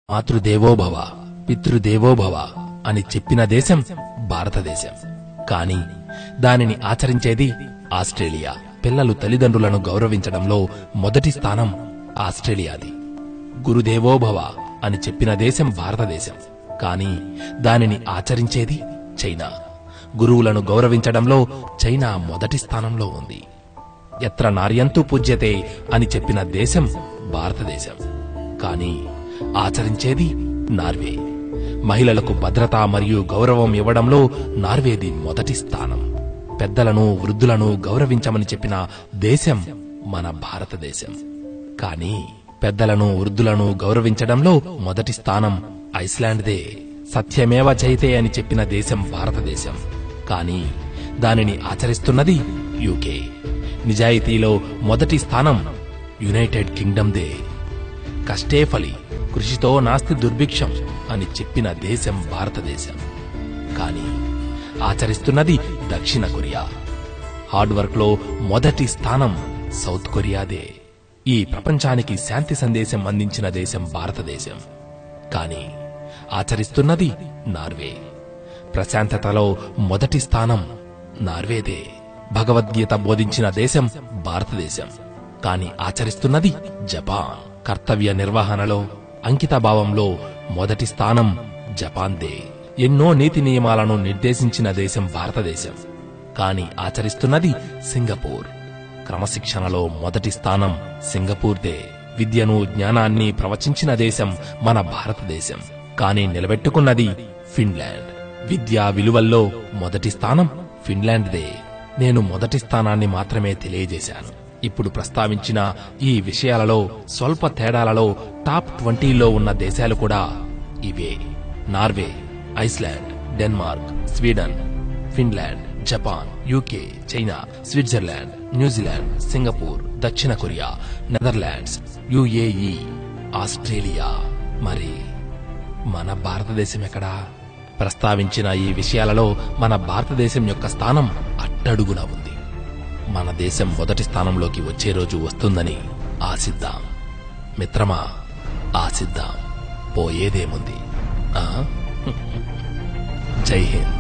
మాతృదేవోభవ పితృదేవోభవ అని చెప్పిన దేశం భారతదేశం కానీ దానిని ఆచరించేది ఆస్ట్రేలియా పిల్లలు తల్లిదండ్రులను గౌరవించడంలో మొదటి స్థానం ఆస్ట్రేలియాది గురుదేవోభవ అని చెప్పిన దేశం భారతదేశం కానీ దానిని ఆచరించేది చైనా గురువులను గౌరవించడంలో చైనా మొదటి స్థానంలో ఉంది ఎత్ర నార్యంతు పూజ్యతే అని చెప్పిన దేశం భారతదేశం కానీ ఆచరించేది నార్వే మహిళలకు భద్రత మరియు గౌరవం ఇవ్వడంలో నార్వేది మొదటి స్థానం పెద్దలను వృద్ధులను గౌరవించమని చెప్పిన దేశం మన భారతదేశం కానీ పెద్దలను వృద్ధులను గౌరవించడంలో మొదటి స్థానం ఐస్లాండ్దే సత్యమేవ జయతే అని చెప్పిన దేశం భారతదేశం కానీ దానిని ఆచరిస్తున్నది యూకే నిజాయితీలో మొదటి స్థానం యునైటెడ్ కింగ్డమ్దే కష్టే ఫలి కృషితో నాస్తి దుర్భిక్షం అని చెప్పిన దేశం భారతదేశం కానీ ఆచరిస్తున్నది దక్షిణ కొరియా హార్డ్ వర్క్ లో మొదటి స్థానం సౌత్ కొరియాదే ఈ ప్రపంచానికి శాంతి సందేశం అందించిన దేశం భారతదేశం కానీ ఆచరిస్తున్నది నార్వే ప్రశాంతతలో మొదటి స్థానం నార్వేదే భగవద్గీత బోధించిన దేశం భారతదేశం కానీ ఆచరిస్తున్నది జపాన్ కర్తవ్య నిర్వహణలో అంకిత భావంలో మొదటి స్థానం జపాన్దే ఎన్నో నీతి నియమాలను నిర్దేశించిన దేశం భారతదేశం కానీ ఆచరిస్తున్నది సింగపూర్ క్రమశిక్షణలో మొదటి స్థానం సింగపూర్దే విద్యను జ్ఞానాన్ని ప్రవచించిన దేశం మన భారతదేశం కానీ నిలబెట్టుకున్నది ఫిన్లాండ్ విద్యా విలువల్లో మొదటి స్థానం ఫిన్లాండ్దే నేను మొదటి స్థానాన్ని మాత్రమే తెలియజేశాను ఇప్పుడు ప్రస్తావించిన ఈ విషయాలలో స్వల్ప తేడాలలో టాప్ ట్వంటీలో ఉన్న దేశాలు కూడా ఇవే Norway Iceland Denmark Sweden Finland Japan UK China Switzerland New Zealand Singapore దక్షిణ కొరియా నెదర్లాండ్స్ యుఏఈ ఆస్ట్రేలియా మరి మన భారతదేశం ఎక్కడా ప్రస్తావించిన ఈ విషయాలలో మన భారతదేశం యొక్క స్థానం అట్టడుగున ఉంది మన దేశం మొదటి స్థానంలోకి వచ్చే రోజు వస్తుందని ఆశిద్దాం మిత్రమా ఆశిద్దాం పోయేదేముంది ఆ? జై హింద్